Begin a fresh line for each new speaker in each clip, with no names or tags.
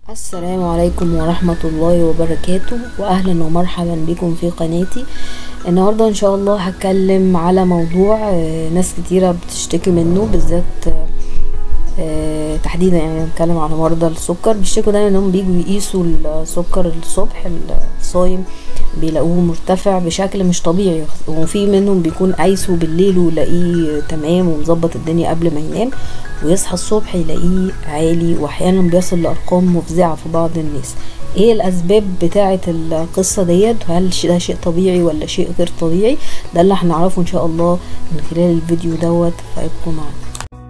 السلام عليكم ورحمة الله وبركاته وأهلا ومرحبا بكم في قناتي النهاردة إن شاء الله هتكلم على موضوع آه، ناس كتيرة بتشتكي منه بالذات آه، تحديدا يعني بنتكلم على مرضى السكر بيشتكوا دايما انهم بيجوا يقيسوا السكر الصبح الصايم بيلاقوه مرتفع بشكل مش طبيعي وفي منهم بيكون قايسه بالليل ويلاقيه تمام ومظبط الدنيا قبل ما ينام ويصحى الصبح يلاقيه عالي واحيانا بيصل لارقام مفزعه في بعض الناس ايه الاسباب بتاعه القصه ديت هل ده شيء طبيعي ولا شيء غير طبيعي ده اللي هنعرفه ان شاء الله من خلال الفيديو دوت فابقوا معانا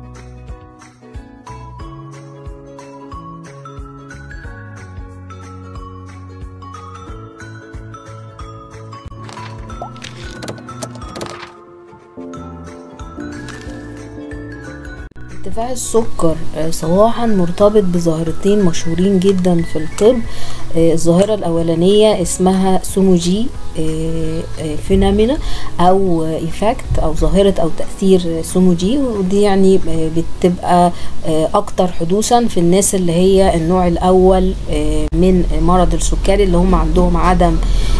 ارتفاع السكر صباحا مرتبط بظاهرتين مشهورين جدا في الطب الظاهرة الأولانية اسمها سوموجي فينامينا أو إيفكت أو ظاهرة أو تأثير سوموجي ودي يعني بتبقى أكتر حدوثا في الناس اللي هي النوع الأول من مرض السكري اللي هم عندهم عدم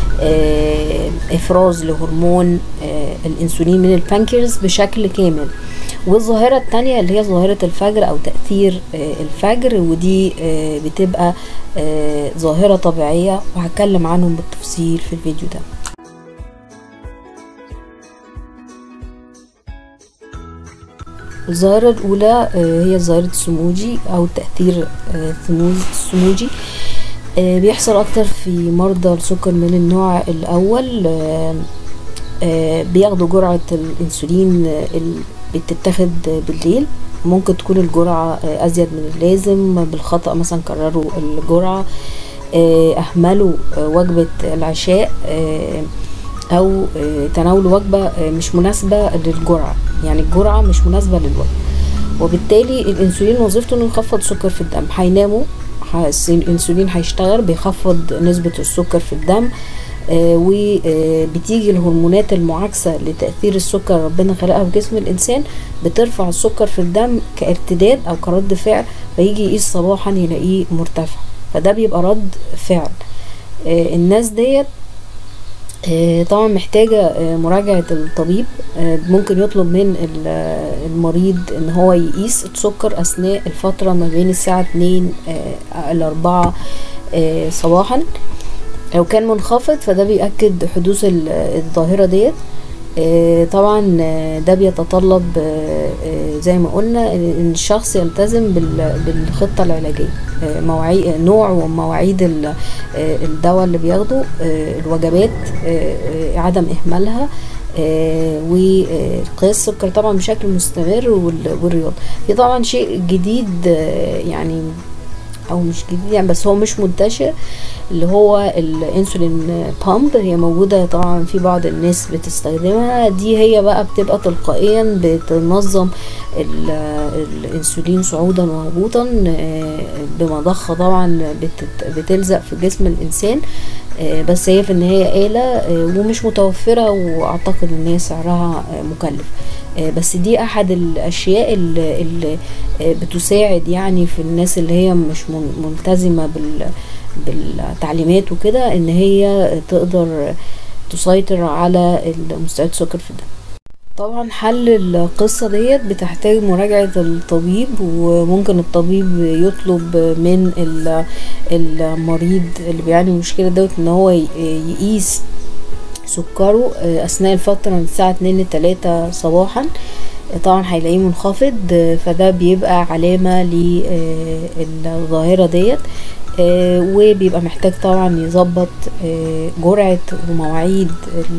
إفراز لهرمون الأنسولين من البانكيرز بشكل كامل والظاهرة التانية اللي هي ظاهرة الفجر أو تأثير الفجر ودي بتبقى ظاهرة طبيعية وهتكلم عنهم بالتفصيل في الفيديو ده الظاهرة الأولى هي ظاهرة السموجي أو تأثير السموجي بيحصل أكتر في مرضى السكر من النوع الأول بياخدوا جرعة الأنسولين بتتاخد بالليل ممكن تكون الجرعة أزيد من اللازم بالخطأ مثلا كرروا الجرعة أهملوا وجبة العشاء أو تناولوا وجبة مش مناسبة للجرعة يعني الجرعة مش مناسبة للوجبة وبالتالي الأنسولين وظيفته إنه يخفض سكر في الدم هيناموا الأنسولين هيشتغل بيخفض نسبة السكر في الدم آه وبتيجي الهرمونات المعاكسة لتأثير السكر ربنا خلقها في جسم الإنسان بترفع السكر في الدم كارتداد أو كرد فعل فيجي يقيس صباحا يلاقيه مرتفع فده بيبقى رد فعل آه الناس ديت آه طبعا محتاجة مراجعة الطبيب ممكن يطلب من المريض ان هو يقيس السكر اثناء الفترة ما بين الساعة 2 ل 4 صباحا لو كان منخفض فده بيأكد حدوث الظاهرة ديت طبعا ده بيتطلب زي ما قلنا ان الشخص يلتزم بالخطة العلاجية مواعيد نوع ومواعيد الدواء اللي بياخده الوجبات عدم اهمالها وقياس السكر طبعا بشكل مستمر والرياضة في طبعا شيء جديد يعني او مش جديد يعني بس هو مش منتشر اللي هو الانسولين بامب هي موجودة طبعا في بعض الناس بتستخدمها دي هي بقى بتبقى تلقائيا بتنظم الانسولين صعودا وهبوطا بمضخة طبعا بتلزق في جسم الانسان بس هي في النهاية آلة ومش متوفرة واعتقد ان هي سعرها مكلف بس دي احد الاشياء اللي, اللي بتساعد يعني في الناس اللي هي مش ملتزمة بالتعليمات وكده ان هي تقدر تسيطر على مستويات السكر في الدم طبعا حل القصة ديت بتحتاج مراجعة الطبيب وممكن الطبيب يطلب من المريض اللي بيعاني من المشكلة دوت ان هو يقيس سكره اثناء الفترة من الساعة 2 ل 3 صباحا طبعا هيلاقيه منخفض فده بيبقى علامة للظاهرة ديت وبيبقى محتاج طبعا يظبط جرعة ومواعيد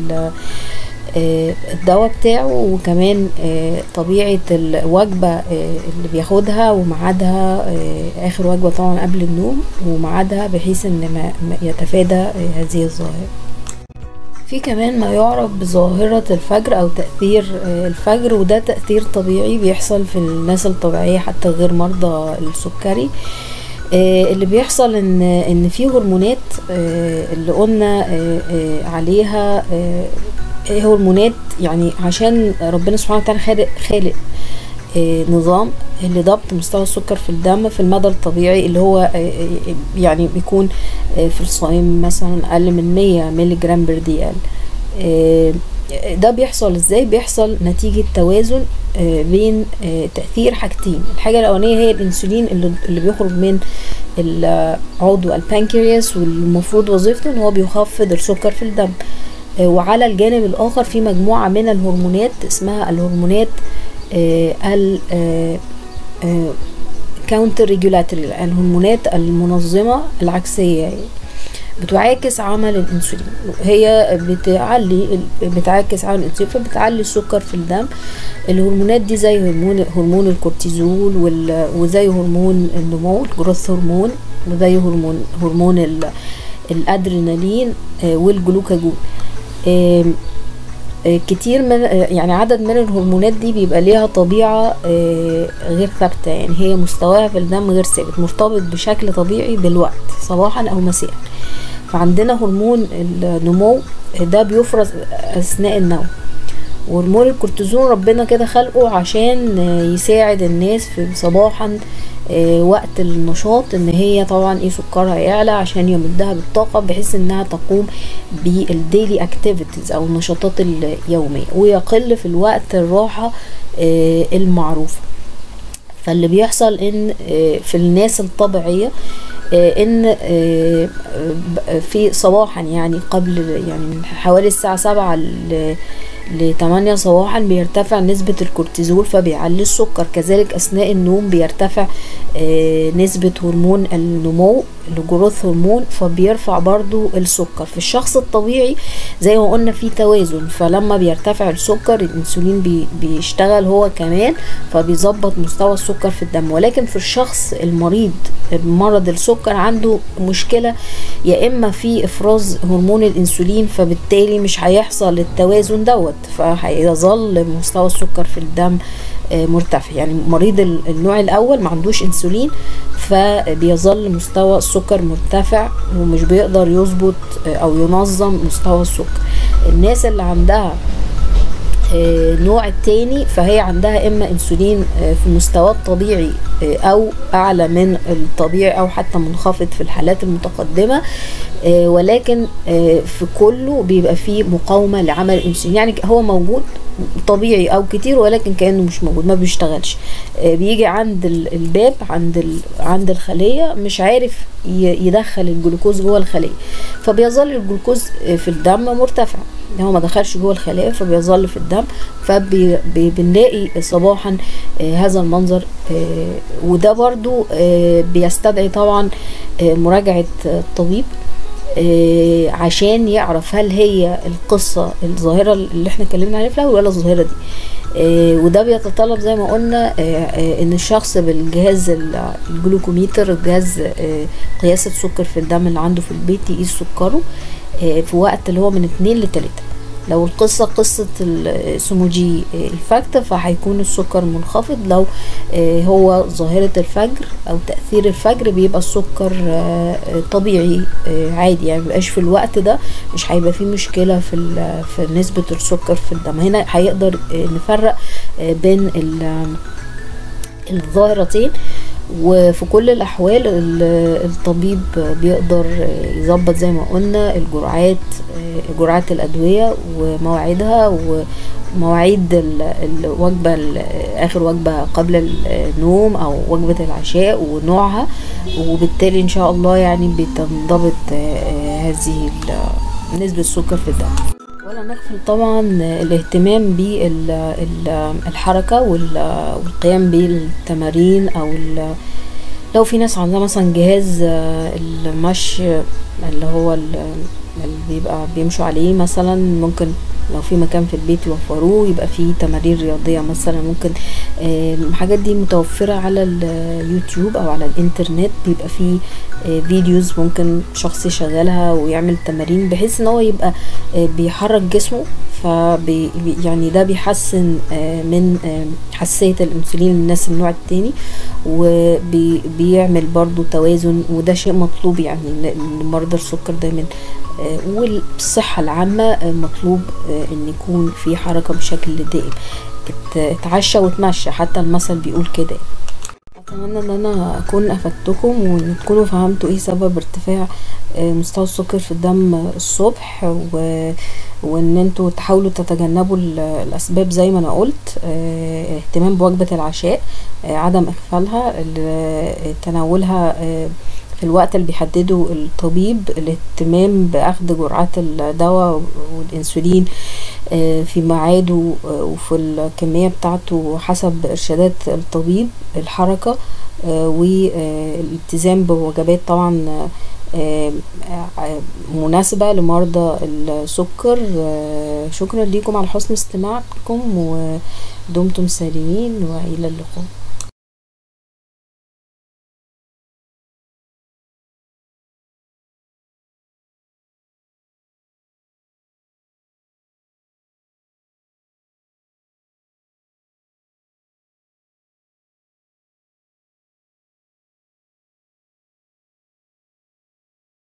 الدواء بتاعه وكمان طبيعة الوجبة اللي بياخدها وميعادها آخر وجبة طبعا قبل النوم وميعادها بحيث ان يتفادى هذه الظاهرة في كمان ما يعرف بظاهرة الفجر أو تأثير الفجر وده تأثير طبيعي بيحصل في الناس الطبيعية حتى غير مرضى السكري اللي بيحصل ان ان في هرمونات اللي قلنا عليها هرمونات يعني عشان ربنا سبحانه وتعالى خالق خالق آه، نظام لضبط مستوى السكر في الدم في المدى الطبيعي اللي هو آه، آه، يعني بيكون آه، في الصائم مثلا اقل من 100 مللي جرام بر دقيقة آه، ده بيحصل ازاي بيحصل نتيجة توازن آه، بين آه، تأثير حاجتين الحاجة الأولانية هي الأنسولين اللي اللي بيخرج من العضو البانكرياس والمفروض وظيفته ان هو بيخفض السكر في الدم آه، وعلى الجانب الآخر في مجموعة من الهرمونات اسمها الهرمونات ال كاونتر ريجولاتوري الهرمونات المنظمة العكسية يعني بتعاكس عمل الانسولين هي بتعلي بتعاكس عمل الانسولين فبتعلي السكر في الدم الهرمونات دي زي هرمون هرمون الكورتيزول وال- وزي هرمون النمو الجروث هرمون وزي هرمون هرمون ال- الادرينالين آه، والجلوكاجون آم، آه، كتير من آه، يعني عدد من الهرمونات دي بيبقى ليها طبيعة آه، غير ثابتة يعني هي مستواها في الدم غير ثابت مرتبط بشكل طبيعي بالوقت صباحا أو مساء فعندنا هرمون النمو ده بيفرز أثناء النوم وهرمون الكورتيزون ربنا كده خلقه عشان آه، يساعد الناس في صباحا آه، وقت النشاط ان هي طبعا ايه سكرها يعلى عشان يمدها بالطاقة بحيث انها تقوم بالديلي اكتيفيتيز او النشاطات اليومية ويقل في الوقت الراحة آه، المعروفة فاللي بيحصل ان آه، في الناس الطبيعية آه، ان آه، ب- في صباحا يعني قبل يعني من حوالي الساعة سبعة ل ل 8 صباحا بيرتفع نسبة الكورتيزول فبيعلي السكر كذلك أثناء النوم بيرتفع آه، نسبة هرمون النمو الجروث هرمون فبيرفع برضو السكر في الشخص الطبيعي زي ما قلنا في توازن فلما بيرتفع السكر الانسولين بي بيشتغل هو كمان فبيظبط مستوى السكر في الدم ولكن في الشخص المريض بمرض السكر عنده مشكلة يا اما في افراز هرمون الانسولين فبالتالي مش هيحصل التوازن دوت فهيظل مستوى السكر في الدم آه، مرتفع يعني مريض ال- النوع الاول ما عندوش انسولين فبيظل مستوى السكر مرتفع ومش بيقدر يظبط آه، او ينظم مستوى السكر الناس اللي عندها آه، النوع التاني فهي عندها اما انسولين آه، في مستواه الطبيعي آه، او اعلى من الطبيعي او حتى منخفض في الحالات المتقدمه آه، ولكن آه، في كله بيبقى فيه مقاومه لعمل الانسولين يعني هو موجود طبيعي او كتير ولكن كانه مش موجود ما بيشتغلش آه، بيجي عند ال- الباب عند ال- عند الخليه مش عارف ي- يدخل الجلوكوز جوه الخليه فبيظل الجلوكوز آه، في الدم مرتفع هو ما دخلش جوه الخلايا فبيظل في الدم فبنلاقي صباحا آه، هذا المنظر آه، وده برضو آه، بيستدعي طبعا آه، مراجعة آه، الطبيب آه، عشان يعرف هل هي القصة الظاهرة اللي احنا اتكلمنا عليها في الأول ولا الظاهرة دي آه، وده بيتطلب زي ما قلنا آه، آه، ان الشخص بالجهاز ال- الجلوكوميتر جهاز آه، قياس السكر في الدم اللي عنده في البيت يقيس سكره آه، في وقت اللي هو من اتنين لتلاتة لو القصة قصة السموجي الفاكت فهيكون السكر منخفض لو آه، هو ظاهرة الفجر أو تأثير الفجر بيبقى السكر آه، آه، طبيعي آه، عادي يعني مبقاش في الوقت ده مش هيبقى فيه مشكلة في ال- في نسبة السكر في الدم هنا هيقدر آه، نفرق آه، بين ال- الظاهرتين وفي كل الأحوال ال- الطبيب بيقدر يظبط زي ما قلنا الجرعات جرعات الأدوية ومواعيدها ومواعيد ال- الوجبة ال- آخر وجبة قبل النوم أو وجبة العشاء ونوعها وبالتالي إن شاء الله يعني بتنضبط هذه ال- نسبة السكر في الدم ولا نغفل طبعا الاهتمام بالحركة والقيام بالتمارين او ال- لو في ناس عندها مثلا جهاز آه، المشي اللي هو ال- اللي بيبقى بيمشوا عليه مثلا ممكن لو في مكان في البيت يوفروه يبقى فيه تمارين رياضية مثلا ممكن آه، الحاجات دي متوفرة على اليوتيوب او على الانترنت بيبقى فيه آه، فيديوز ممكن شخص يشغلها ويعمل تمارين بحيث ان هو يبقى آه، بيحرك جسمه فبي يعني ده بيحسن آه، من آه، حساسية الانسولين للناس النوع التاني وبيعمل برضو توازن وده شيء مطلوب يعني ل- لمرضى السكر دايما آه، والصحة العامة آه، مطلوب آه، ان يكون في حركة بشكل دائم ات- اتعشى وتمشى حتى المثل بيقول كده اتمنى ان انا اكون افدتكم وان تكونوا فهمتوا ايه سبب ارتفاع آه، مستوى السكر في الدم الصبح و... وان انتوا تحاولوا تتجنبوا ال- الاسباب زي ما انا قلت آه، اهتمام بوجبة العشاء آه، عدم اغفالها ال- تناولها آه، في الوقت اللي بيحدده الطبيب الاهتمام باخذ جرعات الدواء والانسولين آه، في ميعاده آه، وفي الكمية بتاعته حسب إرشادات الطبيب الحركة آه، والالتزام بوجبات طبعا آه، آه، مناسبة لمرضى السكر آه، شكرا لكم على حسن استماعكم ودمتم سالمين وإلى اللقاء